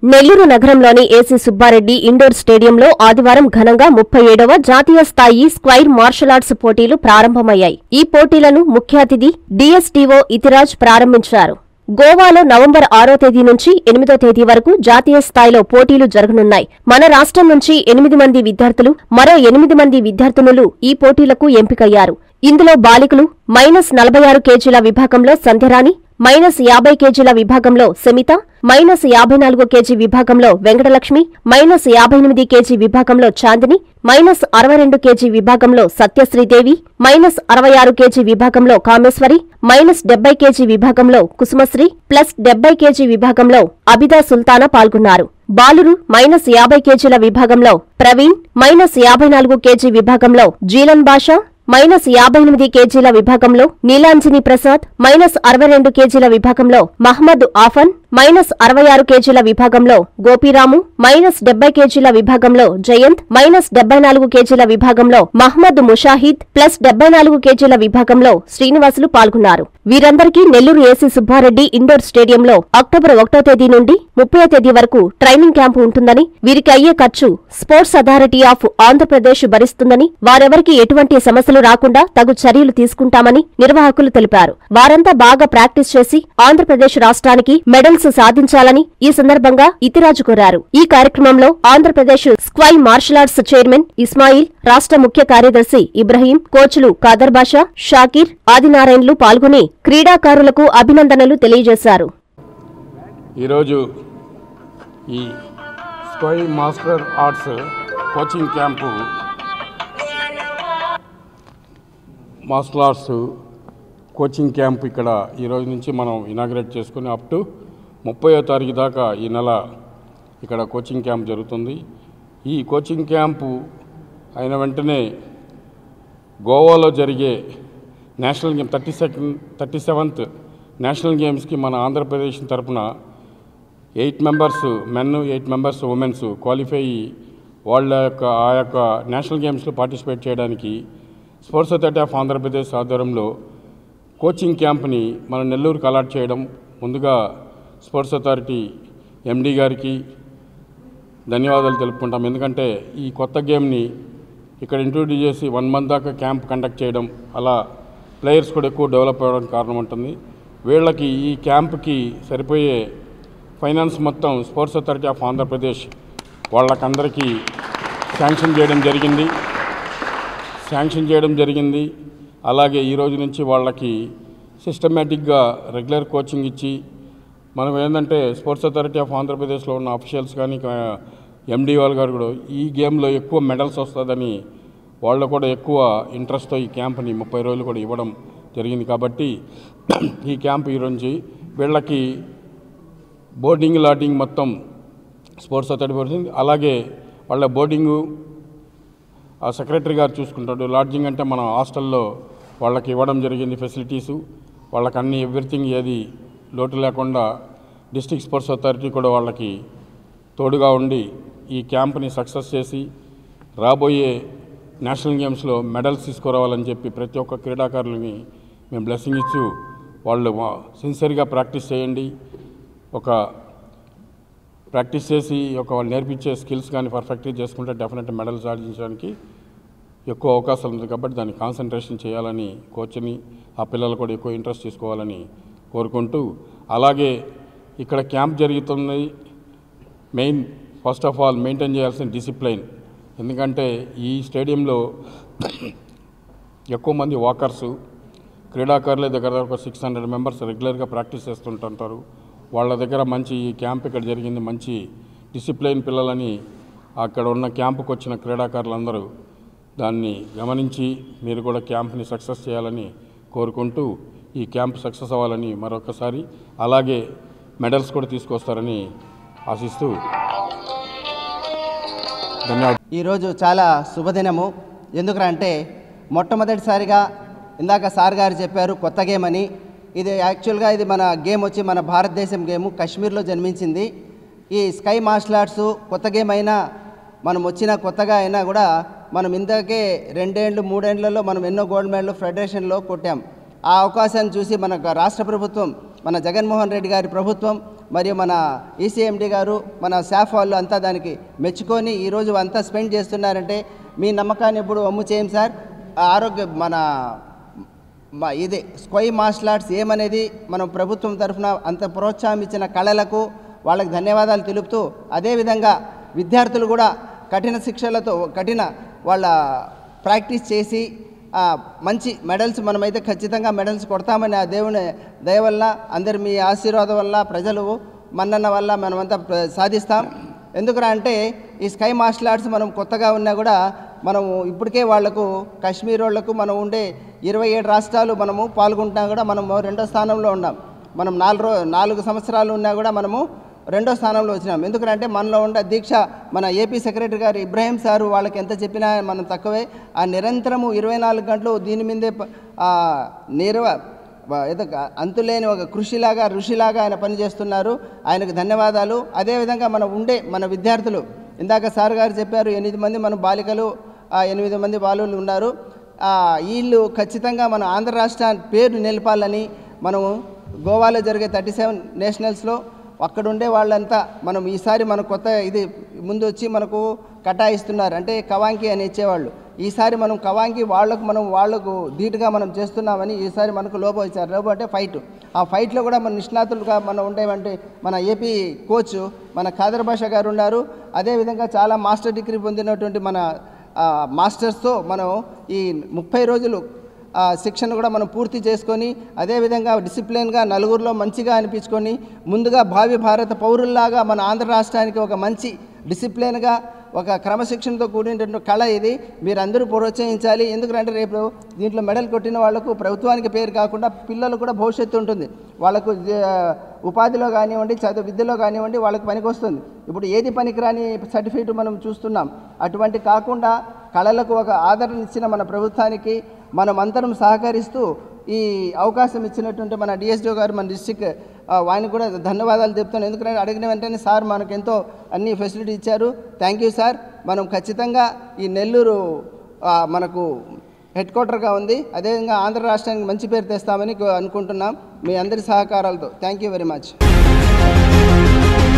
నెల్లూరు నగరంలోని AC Subba Reddy indoor స్టేడియంలో ఆదివారం ఘనంగా ముప్పై ఏడవ జాతీయ స్థాయి స్క్వైర్ మార్షల్ ఆర్ట్స్ పోటీలు ప్రారంభమయ్యాయి ఈ పోటీలను ముఖ్య అతిథి డీఎస్టీఓ ఇతిరాజ్ ప్రారంభించారు గోవాలో నవంబర్ ఆరో తేదీ నుంచి ఎనిమిదో తేదీ వరకు జాతీయ స్థాయిలో పోటీలు జరగనున్నాయి మన రాష్ట్రం నుంచి ఎనిమిది మంది విద్యార్థులు మరో ఎనిమిది మంది విద్యార్థినులు ఈ పోటీలకు ఎంపికయ్యారు ఇందులో బాలికలు మైనస్ నలభై ఆరు కేజీల విభాగంలో సంధ్యరాణి మైనస్ యాభై కేజీల విభాగంలో సెమిత మైనస్ యాభై నాలుగు కేజీ విభాగంలో వెంకటలక్ష్మి మైనస్ యాభై ఎనిమిది కేజీ విభాగంలో చాందిని మైనస్ అరవై రెండు కేజీ విభాగంలో సత్యశ్రీదేవి మైనస్ అరవై ఆరు కేజీ విభాగంలో కామేశ్వరి మైనస్ డెబ్బై కేజీ విభాగంలో కుసుమశ్రీ ప్లస్ డెబ్బై కేజీ విభాగంలో అబిదా సుల్తానా పాల్గొన్నారు బాలురు మైనస్ యాభై కేజీల విభాగంలో ప్రవీణ్ మైనస్ యాభై నాలుగు కేజీ విభాగంలో జీలన్ బాషా మైనస్ యాభై ఎనిమిది కేజీల విభాగంలో నీలాంజని ప్రసాద్ మైనస్ అరవై రెండు కేజీల విభాగంలో మహమ్మద్ ఆఫన్ మైనస్ అరవై ఆరు కేజీల విభాగంలో గోపీరాము మైనస్ డెబ్బై కేజీల విభాగంలో జయంత్ మైనస్ డెబ్బై నాలుగు కేజీల విభాగంలో మహమ్మద్ ముషాహిద్ ప్లస్ డెబ్బై నాలుగు కేజీల విభాగంలో శ్రీనివాసులు పాల్గొన్నారు వీరందరికీ నెల్లూరు ఏసీ సుబ్బారెడ్డి ఇండోర్ స్టేడియంలో అక్టోబర్ ఒకటో తేదీ నుండి ముప్పై తేదీ వరకు ట్రైనింగ్ క్యాంపు ఉంటుందని వీరికి అయ్యే ఖర్చు స్పోర్ట్స్ అథారిటీ ఆఫ్ ఆంధ్రప్రదేశ్ భరిస్తుందని వారెవరికి ఎటువంటి సమస్యలు రాకుండా తగు చర్యలు తీసుకుంటామని నిర్వాహకులు తెలిపారు వారంతా బాగా ప్రాక్టీస్ చేసి ఆంధ్రప్రదేశ్ రాష్ట్రానికి మెడల్స్ సాధించాలని ఈ సందర్భంగా ఇతిరాజు కోరారు ఈ కార్యక్రమంలో Andhra Pradesh Sqay martial arts chairman Ismail రాష్ట్ర ముఖ్య కార్యదర్శి ఇబ్రహీం కోచ్లు కాదర్ బాషా షాకీర్ ఆదినారాయణలు పాల్గొని క్రీడాకారులకు అభినందనలు తెలియజేశారు ఈరోజు ఈ Sqay master arts coaching camp martial arts coaching camp ఇక్కడ ఈరోజు నుంచి మనం ఇనాగ్రేట్ చేసుకుని అప్ టు ముప్పయో తారీఖు దాకా ఈ నెల ఇక్కడ కోచింగ్ క్యాంప్ జరుగుతుంది ఈ కోచింగ్ క్యాంపు అయిన వెంటనే గోవాలో జరిగే national game thirty second thirty seventh national గేమ్స్కి మన ఆంధ్రప్రదేశ్ తరపున eight members men eight members womens qualify అయ్యి వాళ్ళ యొక్క ఆ యొక్క నేషనల్ గేమ్స్లో పార్టిసిపేట్ చేయడానికి స్పోర్ట్స్ అథారిటీ ఆఫ్ ఆంధ్రప్రదేశ్ ఆధ్వర్యంలో కోచింగ్ క్యాంప్ని మన నెల్లూరుకి అలాట్ చేయడం ముందుగా స్పోర్ట్స్ అథారిటీ ఎండీ గారికి ధన్యవాదాలు తెలుపుకుంటాం ఎందుకంటే ఈ కొత్త గేమ్ని ఇక్కడ ఇంట్రొడ్యూస్ చేసి వన్ మంత్ దాకా క్యాంప్ కండక్ట్ చేయడం అలా ప్లేయర్స్ కూడా ఎక్కువ డెవలప్ అవ్వడానికి కారణం ఉంటుంది వీళ్ళకి ఈ క్యాంప్కి సరిపోయే ఫైనాన్స్ మొత్తం స్పోర్ట్స్ అథారిటీ ఆఫ్ ఆంధ్రప్రదేశ్ వాళ్ళకందరికీ శాంక్షన్ చేయడం జరిగింది శాంక్షన్ చేయడం జరిగింది అలాగే ఈ రోజు నుంచి వాళ్ళకి సిస్టమేటిక్గా రెగ్యులర్ కోచింగ్ ఇచ్చి మనం ఏంటంటే స్పోర్ట్స్ అథారిటీ ఆఫ్ ఆంధ్రప్రదేశ్లో ఉన్న అఫీషియల్స్ కానీ ఎండి వాళ్ళు గారు కూడా ఈ గేమ్లో ఎక్కువ మెడల్స్ వస్తుందని వాళ్ళు కూడా ఎక్కువ ఇంట్రెస్ట్తో ఈ క్యాంప్ని ముప్పై రోజులు కూడా ఇవ్వడం జరిగింది కాబట్టి ఈ క్యాంప్ ఈ నుంచి వీళ్ళకి బోర్డింగ్ లాటింగ్ మొత్తం స్పోర్ట్స్ అథారిటీ పడుతుంది అలాగే వాళ్ళ బోర్డింగు ఆ సెక్రటరీ గారు చూసుకుంటాడు లాడ్జింగ్ అంటే మన హాస్టల్లో వాళ్ళకి ఇవ్వడం జరిగింది ఫెసిలిటీసు వాళ్ళకి అన్ని ఎవ్రీథింగ్ ఏది లోటు లేకుండా డిస్ట్రిక్ట్ స్పోర్ట్స్ అథారిటీ కూడా వాళ్ళకి తోడుగా ఉండి ఈ క్యాంప్ని సక్సెస్ చేసి రాబోయే నేషనల్ గేమ్స్లో మెడల్స్ తీసుకురావాలని చెప్పి ప్రతి ఒక్క క్రీడాకారులని మేము బ్లెస్సింగ్ ఇచ్చు వాళ్ళు సిన్సియర్గా ప్రాక్టీస్ చేయండి ఒక ప్రాక్టీస్ చేసి ఒక వాళ్ళు నేర్పించే స్కిల్స్ కానీ పర్ఫెక్ట్గా చేసుకుంటే డెఫినెట్ మెడల్ సాధించడానికి ఎక్కువ అవకాశాలు ఉంది కాబట్టి దాన్ని కాన్సన్ట్రేషన్ చేయాలని కోచ్ని ఆ పిల్లలు కూడా ఎక్కువ ఇంట్రెస్ట్ తీసుకోవాలని కోరుకుంటూ అలాగే ఇక్కడ క్యాంప్ జరుగుతుంది main first of all maintain చేయాల్సిన డిసిప్లైన్ ఎందుకంటే ఈ స్టేడియంలో ఎక్కువ మంది వాకర్సు క్రీడాకారుల దగ్గర ఒక సిక్స్ హండ్రెడ్ మెంబర్స్ రెగ్యులర్గా ప్రాక్టీస్ చేస్తుంటుంటారు వాళ్ళ దగ్గర మంచి ఈ క్యాంప్ ఇక్కడ జరిగింది మంచి డిసిప్లైన్ పిల్లలని అక్కడ ఉన్న క్యాంపుకు వచ్చిన క్రీడాకారులందరూ దాన్ని గమనించి మీరు కూడా క్యాంప్ని సక్సెస్ చేయాలని కోరుకుంటూ ఈ క్యాంప్ సక్సెస్ అవ్వాలని మరొకసారి అలాగే మెడల్స్ కూడా తీసుకొస్తారని ఆశిస్తూ ధన్యవాదాలు ఈరోజు చాలా శుభదినము ఎందుకంటే మొట్టమొదటిసారిగా ఇందాక సార్ గారు చెప్పారు కొత్త గేమ్ అని ఇది యాక్చువల్గా ఇది మన గేమ్ వచ్చి మన భారతదేశం గేము కాశ్మీర్లో జన్మించింది ఈ స్కై మార్షల్ ఆర్ట్స్ కొత్త గేమ్ అయినా మనం వచ్చిన కొత్తగా అయినా కూడా మనం ఇంతకే రెండేండ్లు మూడేండ్లలో మనం ఎన్నో గోల్డ్ మెడల్ ఫెడరేషన్లో కొట్టాం ఆ అవకాశాన్ని చూసి మన రాష్ట్ర ప్రభుత్వం మన జగన్మోహన్ రెడ్డి గారి ప్రభుత్వం మరియు మన ఈసీఎండి గారు మన స్టాఫ్ వాళ్ళు అంతా దానికి మెచ్చుకొని ఈరోజు అంతా స్పెండ్ చేస్తున్నారంటే మీ నమ్మకాన్ని ఎప్పుడు అమ్ము చేయం సార్ ఆరోగ్య మన మా ఇదే స్క్వై మార్షల్ ఆర్ట్స్ ఏమనేది మనం ప్రభుత్వం తరఫున అంత ప్రోత్సాహం ఇచ్చిన కళలకు వాళ్ళకి ధన్యవాదాలు తెలుపుతూ అదేవిధంగా విద్యార్థులు కూడా కఠిన శిక్షలతో కఠిన వాళ్ళ ప్రాక్టీస్ చేసి ఆ, మంచి మెడల్స్ మనమైతే ఖచ్చితంగా మెడల్స్ కొడతామని ఆ దేవుని దయ వల్ల అందరి మీ ఆశీర్వాదం వల్ల ప్రజలు మన్నన్న వల్ల మనమంతా ప్ర- సాధిస్తాం ఎందుకురా అంటే ఈ స్కై మార్షల్ ఆర్ట్స్ మనం కొత్తగా ఉన్నా కూడా మనం ఇప్పటికే వాళ్లకు కాశ్మీర్ వాళ్లకు మనం ఉండే ఇరవై ఏడు రాష్ట్రాలు మనము పాల్గొంటున్నా కూడా మనము రెండో స్థానంలో ఉన్నాం మనం నాలుగు రో నాలుగు సంవత్సరాలు ఉన్నా కూడా మనము రెండో స్థానంలో వచ్చినాం ఎందుకంటే మనలో ఉండే దీక్ష మన ఏపీ సెక్రటరీ గారు ఇబ్రాహీం సారు వాళ్ళకి ఎంత చెప్పినా మనం తక్కువే ఆ నిరంతరము ఇరవై నాలుగు గంటలు దీని మీదే ప- ఆ, నిర్వ వా- ఏదో ఒక అంతులేని ఒక కృషిలాగా ఋషిలాగా ఆయన పనిచేస్తున్నారు ఆయనకు ధన్యవాదాలు అదేవిధంగా మన ఉండే మన విద్యార్థులు ఇందాక సార్ గారు చెప్పారు ఎనిమిది మంది మన బాలికలు ఆ, ఎనిమిది మంది బాలులు ఉన్నారు ఆ, వీళ్ళు ఖచ్చితంగా మన ఆంధ్ర రాష్ట్ర పేరు నిలపాలని మనము గోవాలో జరిగే థర్టీ సెవెన్ నేషనల్స్లో అక్కడ ఉండే వాళ్ళంతా మనం ఈసారి మన కొత్త ఇది ముందు వచ్చి మనకు కటాయిస్తున్నారు అంటే కవాంకి అని ఇచ్చేవాళ్ళు ఈసారి మనం కవాంకి వాళ్ళకు మనం వాళ్ళకు ధీటుగా మనం చేస్తున్నామని ఈసారి మనకు లోబో ఇచ్చారు లోబో అంటే ఫైట్ ఆ ఫైట్లో కూడా మన నిష్ణాతులుగా మనం ఉండేవంటే మన ఏపీ కోచ్ మన ఖాదర్ భాష గారు ఉన్నారు అదేవిధంగా చాలా మాస్టర్ డిగ్రీ పొందినటువంటి మన ఆ, మాస్టర్స్తో మనం ఈ ముప్పై రోజులు ఆ శిక్షణ కూడా మనం పూర్తి చేసుకొని అదేవిధంగా డిసిప్లిన్గా నలుగురిలో మంచిగా అనిపించుకొని ముందుగా భావి భారత పౌరుల్లాగా మన ఆంధ్ర రాష్ట్రానికి ఒక మంచి డిసిప్లిన్గా ఒక క్రమశిక్షణతో కూడినటువంటి కళ ఇది మీరందరూ ప్రోత్సహించాలి ఎందుకంటే రేపు దీంట్లో మెడల్ కొట్టిన వాళ్ళకు ప్రభుత్వానికి పేరు కాకుండా పిల్లలు కూడా భవిష్యత్తు ఉంటుంది వాళ్ళకు జ- ఉపాధిలో కానివ్వండి చదువు విద్యలో కానివ్వండి వాళ్ళకి పనికి వస్తుంది ఇప్పుడు ఏది పనికిరాని సర్టిఫికేట్ మనం చూస్తున్నాం అటువంటి కాకుండా కళలకు ఒక ఆదరణ ఇచ్చిన మన ప్రభుత్వానికి మనం అందరం సహకరిస్తూ ఈ అవకాశం ఇచ్చినటువంటి మన డిఎస్డిఓ గారు మన డిస్టిక్ వానికి కూడా ధన్యవాదాలు చెప్తాను ఎందుకంటే అడిగిన వెంటనే సార్ మనకు ఎంతో అన్ని ఫెసిలిటీ ఇచ్చారు థ్యాంక్ యూ సార్ మనం ఖచ్చితంగా ఈ నెల్లూరు ఆ, మనకు హెడ్ క్వార్టర్గా ఉంది అదేవిధంగా ఆంధ్ర రాష్ట్రానికి మంచి పేరు తెస్తామని కో- అనుకుంటున్నాం మీ అందరి సహకారాలతో థ్యాంక్ యూ వెరీ మచ్